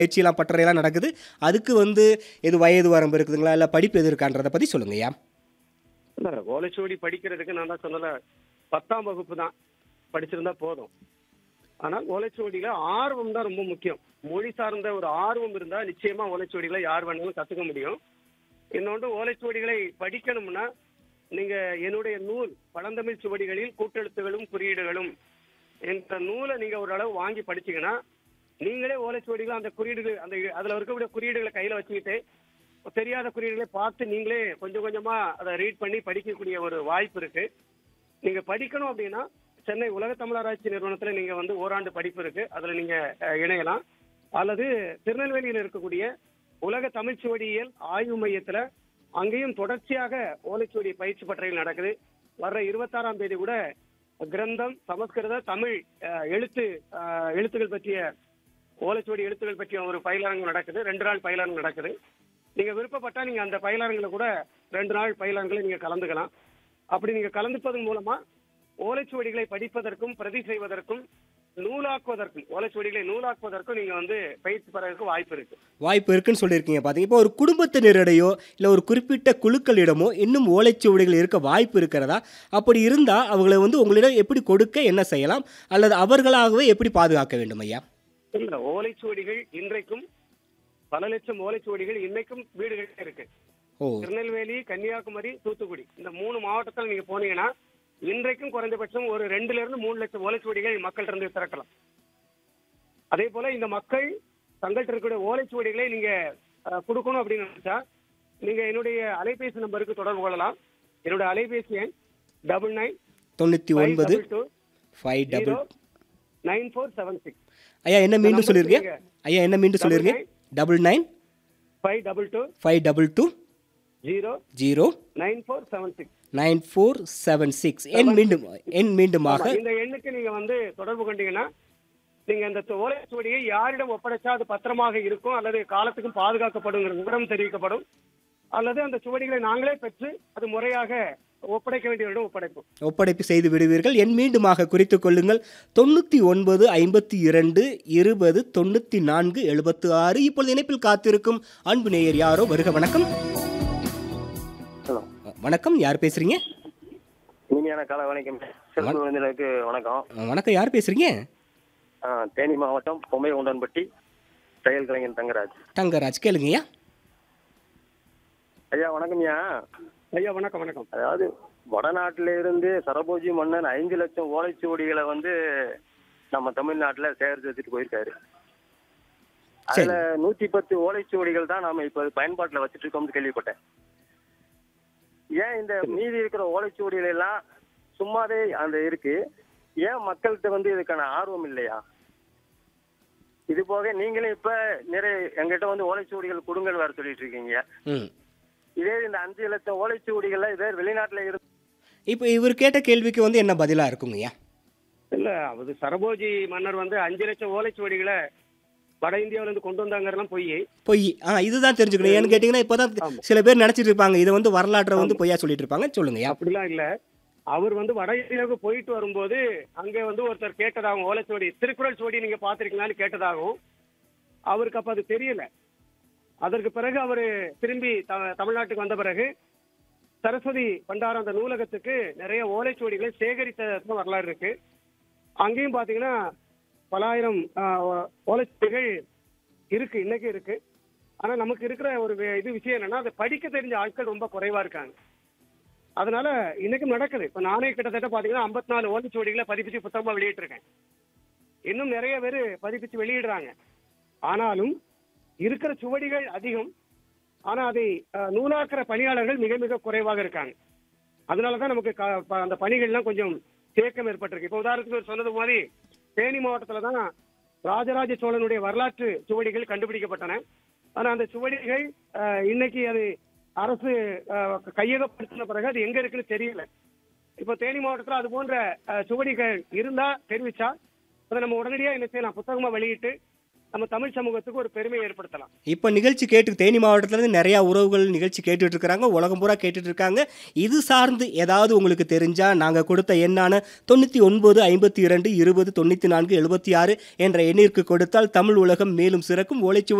பயிற்சியெல்லாம் பட்டறையெல்லாம் நடக்குது அதுக்கு வந்து எது வயது வரம்பு இருக்குதுங்களா இல்லை படிப்பு எது இருக்கான்றதை பற்றி சொல்லுங்கய்யா இல்ல ஓலைச்சுவடி படிக்கிறதுக்கு நான் தான் சொன்னல பத்தாம் வகுப்பு தான் படிச்சிருந்தா போதும் ஆனால் ஓலைச்சுவடியில ஆர்வம் தான் ரொம்ப முக்கியம் மொழி சார்ந்த ஒரு ஆர்வம் இருந்தா நிச்சயமா ஓலைச்சுவடிகளை யார் வேணாலும் கத்துக்க முடியும் இன்னொன்று ஓலைச்சுவடிகளை படிக்கணும்னா நீங்க என்னுடைய நூல் பழந்தமிழ் சுவடிகளில் கூட்டெழுத்துகளும் குறியீடுகளும் என்ற நூலை நீங்க ஓரளவு வாங்கி படிச்சீங்கன்னா நீங்களே ஓலைச்சுவடிகள் அந்த குறியீடுகள் அந்த அதுல இருக்கக்கூடிய குறியீடுகளை கையில வச்சுக்கிட்டு தெரியாத குறியீடுகளை பார்த்து நீங்களே கொஞ்சம் கொஞ்சமா அதை ரீட் பண்ணி படிக்கக்கூடிய ஒரு வாய்ப்பு இருக்கு நீங்க படிக்கணும் அப்படின்னா சென்னை உலக தமிழராட்சி நிறுவனத்துல நீங்க வந்து ஓராண்டு படிப்பு இருக்கு அதுல நீங்க அஹ், இணையலாம் அல்லது திருநெல்வேலியில் இருக்கக்கூடிய உலக தமிழ்ச்சுவடியியல் ஆய்வு மையத்துல அங்கேயும் தொடர்ச்சியாக ஓலைச்சுவடி பயிற்சி பட்டறைகள் நடக்குது வர்ற இருபத்தாறாம் தேதி கூட கிரந்தம் சமஸ்கிருத தமிழ் அஹ், எழுத்து அஹ், எழுத்துக்கள் பற்றிய ஓலைச்சுவடி எழுத்துக்கள் பற்றிய ஒரு பயிலரங்கு நடக்குது ரெண்டு நாள் பயிலரங்கு நடக்குது நீங்க விருப்பப்பட்டா நீங்க அந்த பயிலரங்குல கூட ரெண்டு நாள் பயிலரங்குல நீங்க கலந்துக்கலாம் அப்படி நீங்க கலந்துப்பதன் மூலமா ஓலைச்சுவடிகளை படிப்பதற்கும் பிரதி செய்வதற்கும் நூலாக்குவதற்கும் ஓலைச்சுவடிகளை நூலாக்குவதற்கும் நீங்க வந்து பயிற்சி பெறதுக்கு வாய்ப்பு இருக்கு வாய்ப்பு இருக்குன்னு சொல்லியிருக்கீங்க பார்த்தீங்க இப்போ ஒரு குடும்பத்தினரிடையோ இல்லை ஒரு குறிப்பிட்ட குழுக்களிடமோ இன்னும் ஓலைச்சுவடிகள் இருக்க வாய்ப்பு இருக்கிறதா அப்படி இருந்தால் அவங்களை வந்து உங்களிடம் எப்படி கொடுக்க என்ன செய்யலாம் அல்லது அவர்களாகவே எப்படி பாதுகாக்க வேண்டும் ஐயா இல்ல ஓலைச்சுவடிகள் இன்றைக்கும் பல லட்சம் ஓலைச்சுவடிகள் இன்னைக்கும் வீடுகள் இருக்கு ஓ திருநெல்வேலி கன்னியாகுமரி தூத்துக்குடி இந்த மூணு மாவட்டத்தில் நீங்க போனீங்கன்னா இன்றைக்கும் குறைந்தபட்சம் ஒரு ரெண்டுல இருந்து மூணு லட்சம் ஓலைச்சுவடிகள் மக்கள்கிட்ட இருந்து திறக்கலாம் அதே போல இந்த மக்கள் தங்கள்கிட்ட இருக்கக்கூடிய ஓலைச்சுவடிகளை நீங்க அஹ், கொடுக்கணும் அப்படின்னு நினைச்சா நீங்க என்னுடைய அலைபேசி நம்பருக்கு தொடர்பு கொள்ளலாம் என்னோட அலைபேசி எண் டபுள் நைன் தொண்ணூற்றி ஃபைவ் ஒன்பது double two five double zero nine four seven six ஐயா என்ன மீண்டும் number சொல்லியிருக்கீங்க சொல்லுங்க. ஐயா என்ன மீண்டும் சொல்லியிருக்கீங்க double nine five double two five double two zero zero nine four seven six nine four seven six எண் மீண்டும் எண் மீண்டுமாக இந்த எண்ணுக்கு நீங்க வந்து தொடர்பு கொண்டீங்கன்னா நீங்க இந்த ஓலைச்சுவடியை யாரிடம் ஒப்படைச்சா அது பத்திரமாக இருக்கும் அல்லது காலத்துக்கும் பாதுகாக்கப்படுங்கிற விவரம் தெரிவிக்கப்படும் அல்லது அந்த சுவடிகளை நாங்களே பெற்று அது முறையாக ஒப்படைக்க வேண்டியவரிடம் ஒப்படைப்போம் ஒப்படைப்பு செய்து விடுவீர்கள் எண் மீண்டுமாக குறித்துக் கொள்ளுங்கள் தொண்ணூற்றி ஒன்பது ஐம்பத்தி இரண்டு இருபது தொண்ணூற்றி நான்கு எழுபத்து ஆறு இப்பொழுது இணைப்பில் காத்திருக்கும் அன்பு நேயர் யாரோ வருக வணக்கம் ஹலோ வணக்கம் யார் பேசுறீங்க இனிமையான கால வணக்கம் சிறப்பு விருந்தினருக்கு வணக்கம் வணக்கம் யார் பேசுறீங்க ஆ, தேனி மாவட்டம் பொம்மை உண்டன்பட்டி செயல் கலைஞர் தங்கராஜ் தங்கராஜ் கேளுங்கய்யா ஐயா வணக்கம்யா ஐயா வணக்கம் வணக்கம் அதாவது வடநாட்டில இருந்து சரபோஜி மன்னன் ஐந்து லட்சம் ஓலைச்சுவடிகளை வந்து நம்ம தமிழ்நாட்டுல சேகரித்து வச்சுட்டு போயிருக்காரு அதுல நூத்தி பத்து ஓலைச்சுவடிகள் தான் நாம இப்ப பயன்பாட்டுல வச்சுட்டு இருக்கோம்னு கேள்விப்பட்டேன் ஏன் இந்த மீதி இருக்கிற ஓலைச்சுவடிகள் எல்லாம் சும்மாவே அந்த இருக்கு ஏன் மக்கள்கிட்ட வந்து இதுக்கான ஆர்வம் இல்லையா இது போக நீங்களே இப்ப நிறைய எங்கிட்ட வந்து ஓலைச்சுவடிகள் கொடுங்கன்னு வேற சொல்லிட்டு இருக்கீங்க ம் இதே இந்த அஞ்சு லட்சம் ஓலைச்சுவடிகள்ல இதே வெளிநாட்டுல இருந்து இப்போ இவர் கேட்ட கேள்விக்கு வந்து என்ன பதிலாக இருக்குங்கய்யா இல்ல அது சரபோஜி மன்னர் வந்து அஞ்சு லட்சம் ஓலைச்சுவடிகளை வட இந்தியாவில இருந்து கொண்டு வந்தாங்கறதெல்லாம் பொய் பொய் ஆ இதுதான் தெரிஞ்சுக்கணும் ஏன்னு கேட்டிங்கன்னா இப்போ தான் ஆமா. சில பேர் நினச்சிட்டு இருப்பாங்க இதை வந்து வரலாற்றை வந்து பொய்யா சொல்லிட்டு இருப்பாங்க சொல்லுங்கய்யா அப்படிலாம் இல்ல அவர் வந்து வட இந்தியாவுக்கு போயிட்டு வரும்போது அங்க வந்து ஒருத்தர் கேட்டதாகவும் ஓலைச்சுவடி திருக்குறள் சுவடி நீங்க பாத்திருக்கீங்களான்னு கேட்டதாகவும் அவருக்கு அப்ப அது தெரியல அதற்கு பிறகு அவர் திரும்பி த- தமிழ்நாட்டுக்கு வந்த பிறகு சரஸ்வதி பண்டாரம் அந்த நூலகத்துக்கு நிறைய ஓலைச்சுவடிகளை சேகரித்த வரலாறு இருக்கு அங்கேயும் பாத்தீங்கன்னா பலாயிரம் ஆஹ், ஓ- ஓலைச்சுவடிகள் இருக்கு இன்னைக்கு இருக்கு ஆனா நமக்கு இருக்கிற ஒரு வே- இது விஷயம் என்னன்னா அதை படிக்க தெரிஞ்ச ஆட்கள் ரொம்ப குறைவா இருக்காங்க அதனால இன்னைக்கும் நடக்குது இப்ப நானே கிட்டத்தட்ட பாத்தீங்கன்னா 54 நாலு ஓலைச்சுவடிகளை பதிப்பிச்சு புத்தகமா வெளியிட்டிருக்கேன் இன்னும் நிறைய பேர் பதிப்பிச்சு வெளியிடுறாங்க ஆனாலும் இருக்கிற சுவடிகள் அதிகம் ஆனா அதை அஹ், நூலாக்குற பணியாளர்கள் மிக மிக குறைவாக இருக்காங்க அதனாலதான் நமக்கு க- ப- அந்த பணிகள்லாம் கொஞ்சம் தேக்கம் ஏற்பட்டிருக்கு இப்ப உதாரணத்துக்கு ஒரு சொன்னது மாதிரி தேனி மாவட்டத்துல தான் ராஜராஜ சோழனுடைய வரலாற்று சுவடிகள் கண்டுபிடிக்கப்பட்டன ஆனா அந்த சுவடிகள் அஹ், இன்னைக்கு அது அரசு அஹ், கையகப்படுத்தின பிறகு அது எங்க இருக்குன்னு தெரியல இப்போ தேனி மாவட்டத்துல அது போன்ற அஹ், சுவடிகள் இருந்தா தெரிவிச்சா அதை நம்ம உடனடியா என்ன செய்யலாம் புத்தகமா வெளியிட்டு நம்ம தமிழ் சமூகத்துக்கு ஒரு பெருமையை ஏற்படுத்தலாம் இப்போ நிகழ்ச்சி கேட்டு தேனி மாவட்டத்துலேருந்து நிறையா உறவுகள் நிகழ்ச்சி கேட்டுட்டு இருக்கிறாங்க உலகம் பூரா கேட்டுட்டு இருக்காங்க இது சார்ந்து ஏதாவது உங்களுக்கு தெரிஞ்சால் நாங்கள் கொடுத்த எண்ணான தொண்ணூற்றி ஒன்பது ஐம்பத்தி இரண்டு இருபது தொண்ணூற்றி நான்கு எழுபத்தி ஆறு என்ற எண்ணிற்கு கொடுத்தால் தமிழ் உலகம் மேலும் சிறக்கும் ஓலைச்சுவடி